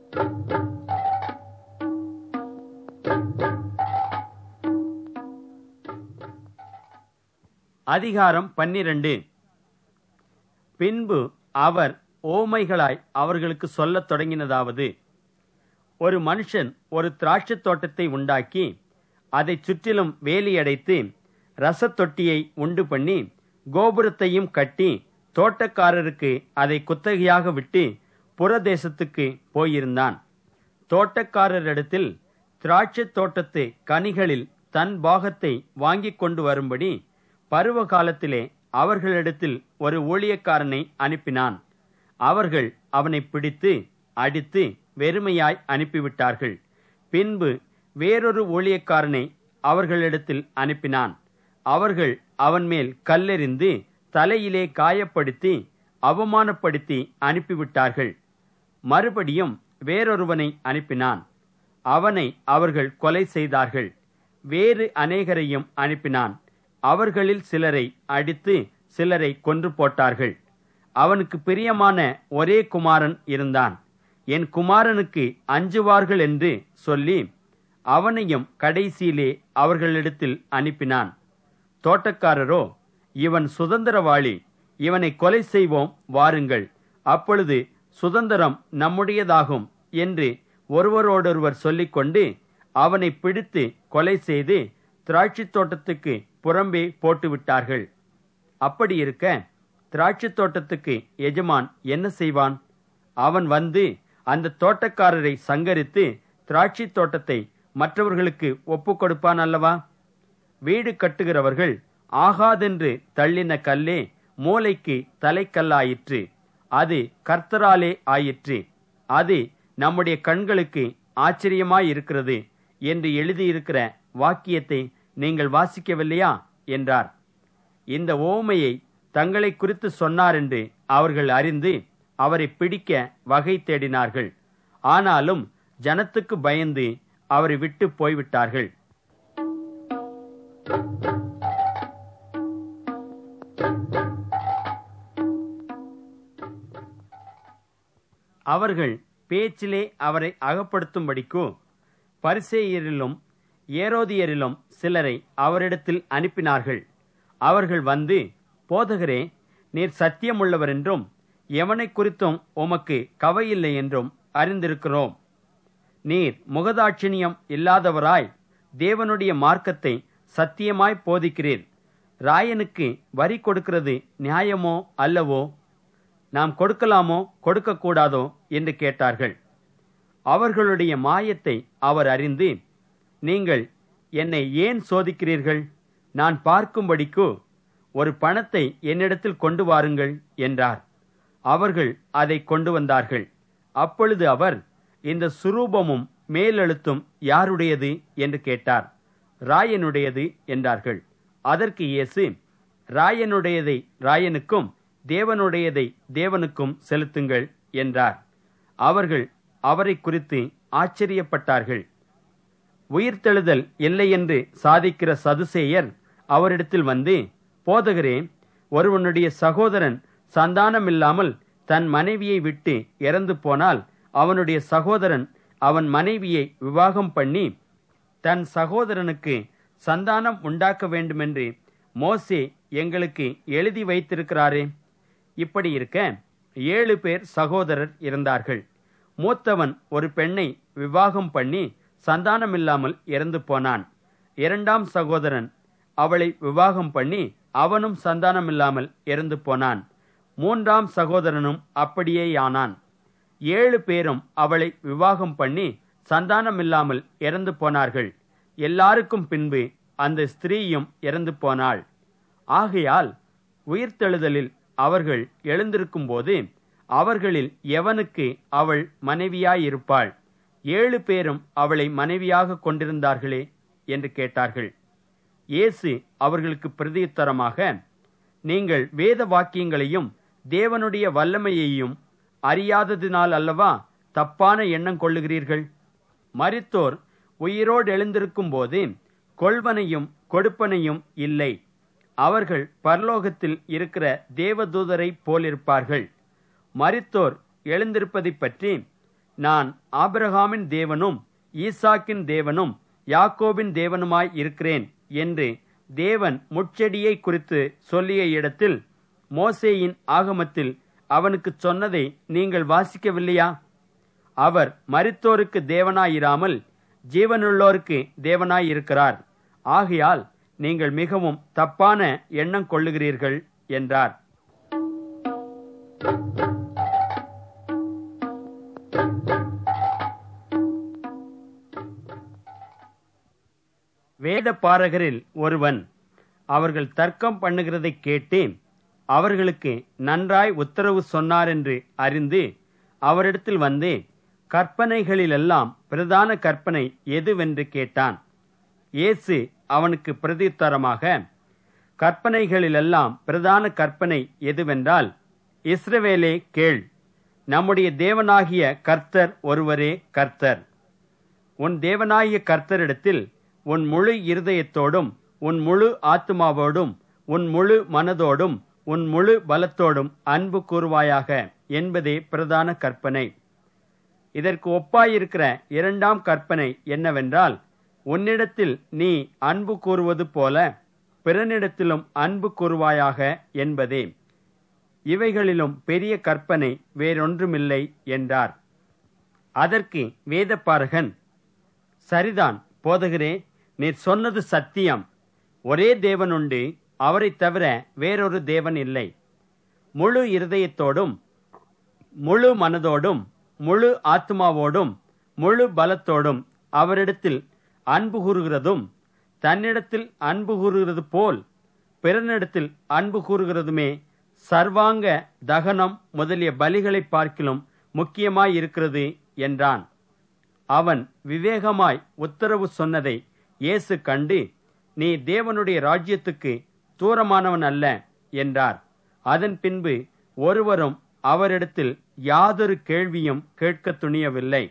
அதிகாரம் பன்னிரண்டு பின்பு அவர் ஓமைகளாய் அவர்களுக்கு சொல்லத் தொடங்கினதாவது ஒரு மனுஷன் ஒரு திராட்சைத் தோட்டத்தை உண்டாக்கி அதைச் சுற்றிலும் வேலியடைத்து ரசத் தொட்டியை உண்டு பண்ணி கோபுரத்தையும் கட்டி தோட்டக்காரருக்கு அதை குத்தகையாக விட்டு புறதேசத்துக்கு போயிருந்தான் தோட்டக்காரரிடத்தில் திராட்சைத் தோட்டத்து கனிகளில் தன் பாகத்தை வாங்கிக் கொண்டு வரும்படி பருவ காலத்திலே அவர்களிடத்தில் ஒரு ஊழியக்காரனை அனுப்பினான் அவர்கள் அவனை பிடித்து அடித்து வெறுமையாய் அனுப்பிவிட்டார்கள் பின்பு வேறொரு ஊழியக்காரனை அவர்களிடத்தில் அனுப்பினான் அவர்கள் அவன் மேல் கல்லெறிந்து தலையிலே காயப்படுத்தி அவமானப்படுத்தி அனுப்பிவிட்டார்கள் மறுபடியும் வேறொருவனை அனுப்பினான் அவனை அவர்கள் கொலை செய்தார்கள் வேறு அநேகரையும் அனுப்பினான் அவர்களில் சிலரை அடித்து சிலரை கொன்று போட்டார்கள் அவனுக்கு பிரியமான ஒரே குமாரன் இருந்தான் என் குமாரனுக்கு அஞ்சுவார்கள் என்று சொல்லி அவனையும் கடைசியிலே அவர்களிடத்தில் அனுப்பினான் தோட்டக்காரரோ இவன் சுதந்திரவாளி இவனை கொலை செய்வோம் வாருங்கள் அப்பொழுது சுதந்திரம் நம்முடையதாகும் என்று ஒருவரோடொருவர் சொல்லிக்கொண்டு அவனை பிடித்து கொலை செய்து திராட்சைத் தோட்டத்துக்கு புறம்பே போட்டுவிட்டார்கள் அப்படி இருக்க திராட்சைத் தோட்டத்துக்கு எஜமான் என்ன செய்வான் அவன் வந்து அந்த தோட்டக்காரரை சங்கரித்து திராட்சைத் தோட்டத்தை மற்றவர்களுக்கு ஒப்புக் கொடுப்பான் அல்லவா வீடு கட்டுகிறவர்கள் ஆகாதென்று தள்ளின கல்லே மூளைக்கு தலைக்கல்லாயிற்று அது கர்த்தராலே ஆயிற்று அது நம்முடைய கண்களுக்கு ஆச்சரியமாயிருக்கிறது என்று எழுதியிருக்கிற வாக்கியத்தை நீங்கள் வாசிக்கவில்லையா என்றார் இந்த ஓமையை தங்களை குறித்து சொன்னார் என்று அவர்கள் அறிந்து அவரை பிடிக்க வகை தேடினார்கள் ஆனாலும் ஜனத்துக்கு பயந்து அவரை விட்டு போய்விட்டார்கள் அவர்கள் பேச்சிலே அவரை அகப்படுத்தும்படிக்கு பரிசேயரிலும் ஏரோதியரிலும் சிலரை அவரிடத்தில் அனுப்பினார்கள் அவர்கள் வந்து போதகரே நீர் சத்தியமுள்ளவர் என்றும் எவனை குறித்தும் உமக்கு கவையில்லை என்றும் அறிந்திருக்கிறோம் நீர் முகதாட்சிணியம் இல்லாதவராய் தேவனுடைய மார்க்கத்தை சத்தியமாய் போதிக்கிறீர் ராயனுக்கு வரி கொடுக்கிறது நியாயமோ அல்லவோ நாம் கொடுக்கலாமோ கொடுக்கக்கூடாதோ என்று கேட்டார்கள் அவர்களுடைய மாயத்தை அவர் அறிந்து நீங்கள் என்னை ஏன் சோதிக்கிறீர்கள் நான் பார்க்கும்படிக்கு ஒரு பணத்தை என்னிடத்தில் கொண்டு வாருங்கள் என்றார் அவர்கள் அதை கொண்டு வந்தார்கள் அப்பொழுது அவர் இந்த சுரூபமும் மேலெழுத்தும் யாருடையது என்று கேட்டார் ராயனுடையது என்றார்கள் அதற்கு இயேசு ராயனுடையதை ராயனுக்கும் தேவனுடையதை தேவனுக்கும் செலுத்துங்கள் என்றார் அவர்கள் அவரை குறித்து ஆச்சரியப்பட்டார்கள் உயிர்த்தெழுதல் இல்லை என்று சாதிக்கிற சதுசேயர் அவரிடத்தில் வந்து போதகரே ஒருவனுடைய சகோதரன் சந்தானமில்லாமல் தன் மனைவியை விட்டு இறந்து போனால் அவனுடைய சகோதரன் அவன் மனைவியை விவாகம் பண்ணி தன் சகோதரனுக்கு சந்தானம் உண்டாக்க வேண்டுமென்று மோசே எங்களுக்கு எழுதி வைத்திருக்கிறாரே இப்படி இருக்க ஏழு பேர் சகோதரர் இருந்தார்கள் மூத்தவன் ஒரு பெண்ணை விவாகம் பண்ணி சந்தானமில்லாமல் இறந்து போனான் இரண்டாம் சகோதரன் அவளை விவாகம் பண்ணி அவனும் சந்தானமில்லாமல் இறந்து போனான் மூன்றாம் சகோதரனும் அப்படியேயானான் ஏழு பேரும் அவளை விவாகம் பண்ணி சந்தானமில்லாமல் இறந்து போனார்கள் எல்லாருக்கும் பின்பு அந்த ஸ்திரீயும் இறந்து போனாள் ஆகையால் உயிர்த்தெழுதலில் அவர்கள் எழுந்திருக்கும்போது அவர்களில் எவனுக்கு அவள் மனைவியாயிருப்பாள் ஏழு பேரும் அவளை மனைவியாக கொண்டிருந்தார்களே என்று கேட்டார்கள் இயேசு அவர்களுக்கு பிரதியுத்தரமாக நீங்கள் வேத வாக்கியங்களையும் தேவனுடைய வல்லமையையும் அறியாததினால் அல்லவா தப்பான எண்ணம் கொள்ளுகிறீர்கள் மரித்தோர் உயிரோடு எழுந்திருக்கும் போது கொள்வனையும் கொடுப்பனையும் இல்லை அவர்கள் பரலோகத்தில் இருக்கிற தேவதூதரை போலிருப்பார்கள் மரித்தோர் எழுந்திருப்பதைப் பற்றி நான் ஆபிரகாமின் தேவனும் ஈசாக்கின் தேவனும் யாக்கோபின் தேவனுமாய் இருக்கிறேன் என்று தேவன் முட்செடியை குறித்து சொல்லிய இடத்தில் மோசேயின் ஆகமத்தில் அவனுக்கு சொன்னதை நீங்கள் வாசிக்கவில்லையா அவர் மரித்தோருக்கு தேவனாயிராமல் ஜீவனுள்ளோருக்கு தேவனாயிருக்கிறார் ஆகையால் நீங்கள் மிகவும் தப்பான எண்ணம் கொள்ளுகிறீர்கள் என்றார் வேத பாரகரில் ஒருவன் அவர்கள் தர்க்கம் பண்ணுகிறதை கேட்டு அவர்களுக்கு நன்றாய் உத்தரவு சொன்னார் என்று அறிந்து அவரிடத்தில் வந்து கற்பனைகளிலெல்லாம் பிரதான கற்பனை எதுவென்று கேட்டான் இயேசு அவனுக்கு பிரதியுத்தரமாக கற்பனைகளிலெல்லாம் பிரதான கற்பனை எதுவென்றால் இஸ்ரவேலே கேள் நம்முடைய தேவனாகிய கர்த்தர் ஒருவரே கர்த்தர் உன் தேவனாகிய கர்த்தரிடத்தில் உன் முழு இருதயத்தோடும் உன் முழு ஆத்மாவோடும் உன் முழு மனதோடும் உன் முழு பலத்தோடும் அன்பு கூறுவாயாக என்பதே பிரதான கற்பனை இதற்கு ஒப்பாயிருக்கிற இரண்டாம் கற்பனை என்னவென்றால் உன்னிடத்தில் நீ அன்பு கூறுவது போல பிறனிடத்திலும் அன்பு கூறுவாயாக என்பதே இவைகளிலும் பெரிய கற்பனை வேறொன்றுமில்லை என்றார் அதற்கு வேதப்பாரகன் சரிதான் போதகரே நீர் சொன்னது சத்தியம் ஒரே தேவன் உண்டு அவரைத் தவிர வேறொரு தேவன் இல்லை முழு இருதயத்தோடும் முழு மனதோடும் முழு ஆத்மாவோடும் முழு பலத்தோடும் அவரிடத்தில் அன்பு கூறுகிறதும் தன்னிடத்தில் அன்பு கூறுகிறது போல் பிறனிடத்தில் அன்பு கூறுகிறதுமே சர்வாங்க தகனம் முதலிய பலிகளை பார்க்கிலும் முக்கியமாயிருக்கிறது என்றான் அவன் விவேகமாய் உத்தரவு சொன்னதை இயேசு கண்டு நீ தேவனுடைய ராஜ்யத்துக்கு தூரமானவன் அல்ல என்றார் அதன் பின்பு ஒருவரும் அவரிடத்தில் யாதொரு கேள்வியும் கேட்க துணியவில்லை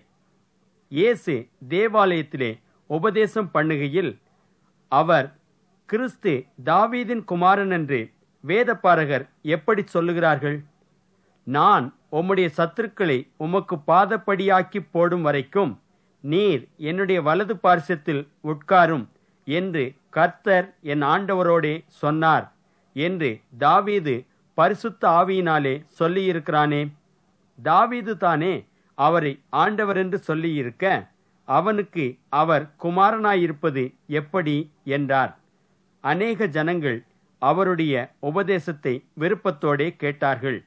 இயேசு தேவாலயத்திலே உபதேசம் பண்ணுகையில் அவர் கிறிஸ்து தாவீதின் குமாரன் என்று வேதப்பாரகர் எப்படி சொல்லுகிறார்கள் நான் உம்முடைய சத்துருக்களை உமக்கு பாதப்படியாக்கி போடும் வரைக்கும் நீர் என்னுடைய வலது பார்சத்தில் உட்காரும் என்று கர்த்தர் என் ஆண்டவரோடே சொன்னார் என்று தாவீது பரிசுத்த ஆவியினாலே சொல்லியிருக்கிறானே தாவீது தானே அவரை ஆண்டவர் என்று சொல்லியிருக்க அவனுக்கு அவர் குமாரனாயிருப்பது எப்படி என்றார் அநேக ஜனங்கள் அவருடைய உபதேசத்தை விருப்பத்தோடே கேட்டார்கள்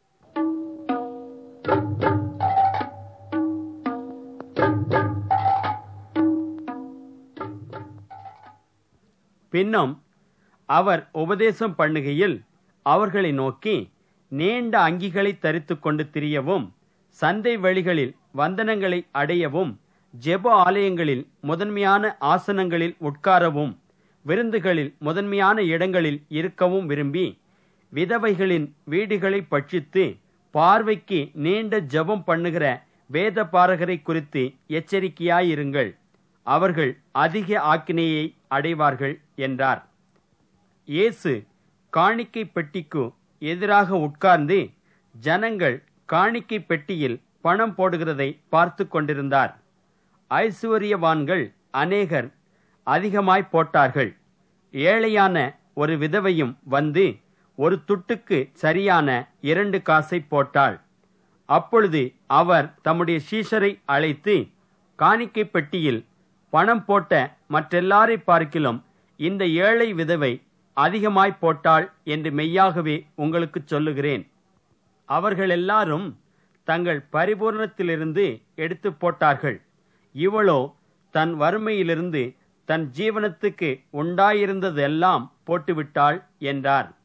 பின்னும் அவர் உபதேசம் பண்ணுகையில் அவர்களை நோக்கி நீண்ட அங்கிகளை தரித்துக் கொண்டு திரியவும் சந்தை வழிகளில் வந்தனங்களை அடையவும் ஜெப ஆலயங்களில் முதன்மையான ஆசனங்களில் உட்காரவும் விருந்துகளில் முதன்மையான இடங்களில் இருக்கவும் விரும்பி விதவைகளின் வீடுகளை பட்சித்து பார்வைக்கு நீண்ட ஜெபம் பண்ணுகிற வேத பாரகரை குறித்து எச்சரிக்கையாயிருங்கள் அவர்கள் அதிக ஆக்கினையை அடைவார்கள் என்றார் இயேசு காணிக்கை பெட்டிக்கு எதிராக உட்கார்ந்து ஜனங்கள் காணிக்கை பெட்டியில் பணம் போடுகிறதை பார்த்து கொண்டிருந்தார் ஐசுவரியவான்கள் அநேகர் அதிகமாய் போட்டார்கள் ஏழையான ஒரு விதவையும் வந்து ஒரு துட்டுக்கு சரியான இரண்டு காசை போட்டாள் அப்பொழுது அவர் தம்முடைய சீஷரை அழைத்து காணிக்கை பெட்டியில் பணம் போட்ட மற்றெல்லாரை பார்க்கிலும் இந்த ஏழை விதவை அதிகமாய் போட்டாள் என்று மெய்யாகவே உங்களுக்கு சொல்லுகிறேன் அவர்கள் எல்லாரும் தங்கள் பரிபூர்ணத்திலிருந்து எடுத்து போட்டார்கள் இவளோ தன் வறுமையிலிருந்து தன் ஜீவனத்துக்கு உண்டாயிருந்ததெல்லாம் போட்டுவிட்டாள் என்றார்